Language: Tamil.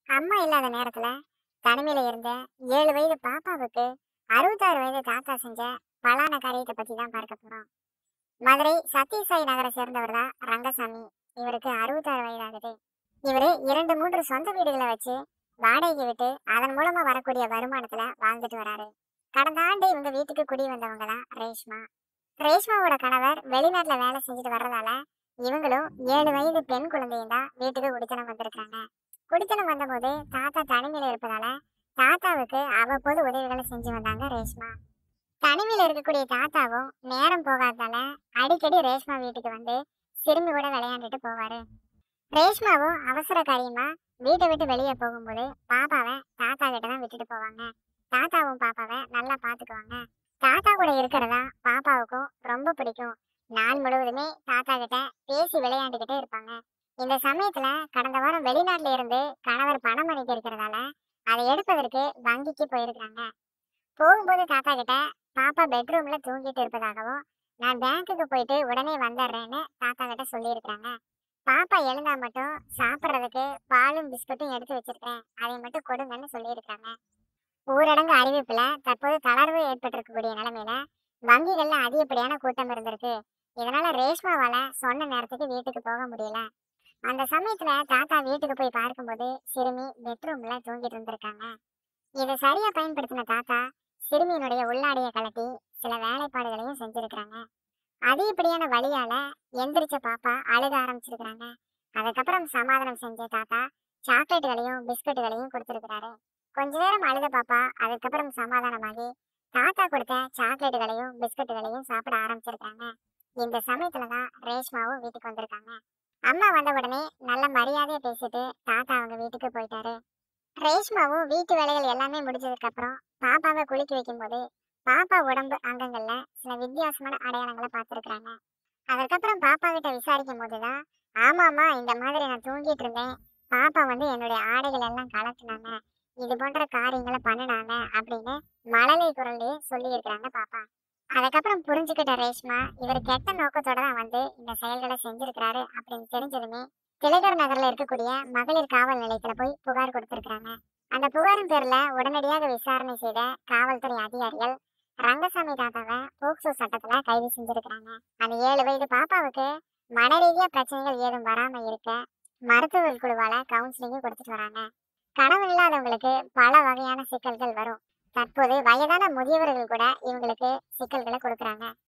அம்மா இல்லாத நேரத்துல தனிமையில இருந்த ஏழு வயது பாப்பாவுக்கு அறுபத்தாறு வயது தாத்தா செஞ்ச பலான காரியத்தை பத்தி தான் பார்க்க போறோம் மதுரை சத்யசாய் நகரை சேர்ந்தவர் தான் ரங்கசாமி இவருக்கு அறுபத்தாறு வயது ஆகுது இவரு இரண்டு மூன்று சொந்த வீடுகளை வச்சு வாடகைக்கு விட்டு அதன் மூலமா வரக்கூடிய வருமானத்துல வாழ்ந்துட்டு வராரு கடந்த ஆண்டு இவங்க வீட்டுக்கு குடி வந்தவங்க தான் ரேஷ்மா ரேஷ்மாவோட கணவர் வெளிநாட்டுல வேலை செஞ்சுட்டு வர்றதால இவங்களும் ஏழு வயது பெண் குழந்தையும் தான் வீட்டுக்கு குடித்தனம் வந்திருக்காங்க குடித்தனம் வந்தபோது தாத்தா தனிமையில இருப்பதால தாத்தாவுக்கு அவ்வப்போது உதவிகளை செஞ்சு வந்தாங்க ரேஷ்மா தனிமையில இருக்கக்கூடிய தாத்தாவும் நேரம் போகாததால அடிக்கடி ரேஷ்மா வீட்டுக்கு வந்து சிறுமி கூட விளையாண்டுட்டு போவாரு ரேஷ்மாவும் அவசர காரியமா வீட்டை விட்டு வெளியே போகும்போது பாப்பாவை தாத்தா கிட்ட தான் விட்டுட்டு போவாங்க தாத்தாவும் பாப்பாவை நல்லா பாத்துக்குவாங்க தாத்தா கூட இருக்கிறதா பாப்பாவுக்கும் ரொம்ப பிடிக்கும் நாள் முழுவதுமே தாத்தா கிட்ட பேசி விளையாண்டுக்கிட்டே இருப்பாங்க இந்த சமயத்துல கடந்த வாரம் வெளிநாட்டுல இருந்து கணவர் பணம் அனுப்பி இருக்கிறதால அதை எடுப்பதற்கு வங்கிக்கு போயிருக்காங்க போகும்போது தாத்தா கிட்ட பாப்பா பெட்ரூம்ல தூங்கிட்டு இருப்பதாகவும் நான் பேங்க்குக்கு போயிட்டு உடனே வந்துடுறேன்னு தாத்தா கிட்ட சொல்லியிருக்காங்க பாப்பா எழுந்தா மட்டும் சாப்பிட்றதுக்கு பாலும் பிஸ்கட்டும் எடுத்து வச்சிருக்கேன் அதை மட்டும் கொடுங்கன்னு சொல்லியிருக்காங்க ஊரடங்கு அறிவிப்புல தற்போது தளர்வு ஏற்பட்டிருக்கக்கூடிய நிலைமையில வங்கிகள்ல அதிகப்படியான கூட்டம் இருந்திருக்கு இதனால ரேஷ்மாவால சொன்ன நேரத்துக்கு வீட்டுக்கு போக முடியல அந்த சமயத்துல தாத்தா வீட்டுக்கு போய் பார்க்கும்போது சிறுமி பெட்ரூம்ல தூங்கிட்டு இருந்திருக்காங்க இதை சரியா பயன்படுத்தின தாத்தா சிறுமியினுடைய உள்ளாடைய கலட்டி சில வேலைப்பாடுகளையும் செஞ்சிருக்கிறாங்க அதிகப்படியான வழியால எந்திரிச்ச பாப்பா அழுக ஆரம்பிச்சிருக்கிறாங்க அதுக்கப்புறம் சமாதானம் செஞ்ச தாத்தா சாக்லேட்டுகளையும் பிஸ்கட்டுகளையும் கொடுத்திருக்கிறாரு கொஞ்ச நேரம் அழுத பாப்பா அதுக்கப்புறம் சமாதானமாகி தாத்தா கொடுத்த சாக்லேட்டுகளையும் பிஸ்கட்டுகளையும் சாப்பிட ஆரம்பிச்சிருக்காங்க இந்த சமயத்துலதான் ரேஷ்மாவும் வீட்டுக்கு வந்திருக்காங்க அம்மா வந்த உடனே நல்ல மரியாதையா பேசிட்டு தாத்தா அவங்க வீட்டுக்கு போயிட்டாரு ரேஷ்மாவும் வீட்டு வேலைகள் எல்லாமே முடிஞ்சதுக்கு அப்புறம் பாப்பாவை குளிக்க வைக்கும்போது பாப்பா உடம்பு அங்கங்கள்ல சில வித்தியாசமான அடையாளங்களை பார்த்துருக்காங்க அதுக்கப்புறம் பாப்பா கிட்ட விசாரிக்கும் போதுதான் ஆமாமா இந்த மாதிரி நான் தூங்கிட்டு இருந்தேன் பாப்பா வந்து என்னுடைய ஆடைகள் எல்லாம் கலக்குனாங்க இது போன்ற காரியங்களை பண்ணினாங்க அப்படின்னு மழலை குரல்லையே சொல்லி இருக்கிறாங்க பாப்பா அதுக்கப்புறம் புரிஞ்சுக்கிட்ட ரேஷ்மா இவர் கெட்ட நோக்கத்தோட தான் வந்து இந்த செயல்களை செஞ்சிருக்கிறாரு அப்படின்னு தெரிஞ்சதுமே திலகர் நகர்ல இருக்கக்கூடிய மகளிர் காவல் நிலையத்துல போய் புகார் கொடுத்திருக்காங்க அந்த புகாரின் பேர்ல உடனடியாக விசாரணை செய்த காவல்துறை அதிகாரிகள் ரங்கசாமி தாத்தாவை போக்சோ சட்டத்துல கைது செஞ்சிருக்கிறாங்க அந்த ஏழு வயது பாப்பாவுக்கு மன ரீதியா பிரச்சனைகள் ஏதும் வராம இருக்க மருத்துவர் குழுவால கவுன்சிலிங்கும் கொடுத்துட்டு வராங்க கணவன் இல்லாதவங்களுக்கு பல வகையான சிக்கல்கள் வரும் தற்போது வயதான முதியவர்கள் கூட இவங்களுக்கு சிக்கல்களை கொடுக்குறாங்க